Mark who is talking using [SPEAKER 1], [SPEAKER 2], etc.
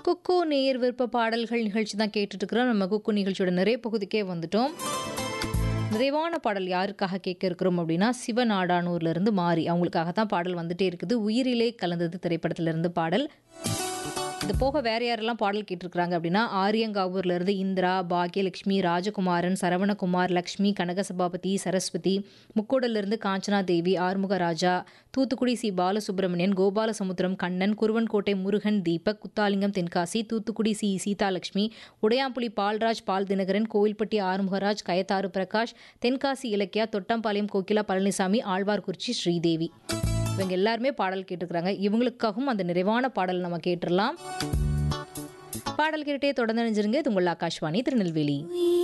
[SPEAKER 1] குக்கு நேர் விருப்ப பாடல்கள் நிகழ்ச்சி தான் கேட்டுட்டு இருக்கிறோம் நம்ம குக்கு நிகழ்ச்சியோட நிறைய பகுதிக்கே வந்துட்டோம் நிறைவான பாடல் யாருக்காக கேட்க இருக்கிறோம் அப்படின்னா சிவநாடானூர்ல இருந்து மாறி அவங்களுக்காக தான் பாடல் வந்துட்டே இருக்குது உயிரிலே கலந்தது திரைப்படத்துல இருந்து பாடல் இது போக வேற யாரெல்லாம் பாடல் கேட்டிருக்கிறாங்க அப்படின்னா ஆரியங்காவூர்ல இருந்து இந்திரா பாக்யலட்சுமி ராஜகுமாரன் சரவணகுமார் லக்ஷ்மி கனகசபாபதி சரஸ்வதி முக்கோடல்ல இருந்து Kanchana Devi Arumuga Raja Thoothukudi C Balasubramanian Gopalasamudram Kannan Kuruvankottai Murugan Deepak Kuthalingam Tenkasi Thoothukudi C Seethalakshmi Udaiyampuli Balraj Paul Dhinakaran Kovilpatti Arumugaraj Kayathar Prakash Tenkasi Ilakkiya Thottampalayam Kokila Palanisamy Alwarkurichi Sridevi இவங்க எல்லாருமே பாடல் கேட்டுக்கிறாங்க இவங்களுக்காகவும் அந்த நிறைவான பாடல் நம்ம கேட்டுடலாம் பாடல் கேட்டே தொடர்ந்து நினைஞ்சிருங்க இது உங்கள் ஆகாஷ்வாணி திருநெல்வேலி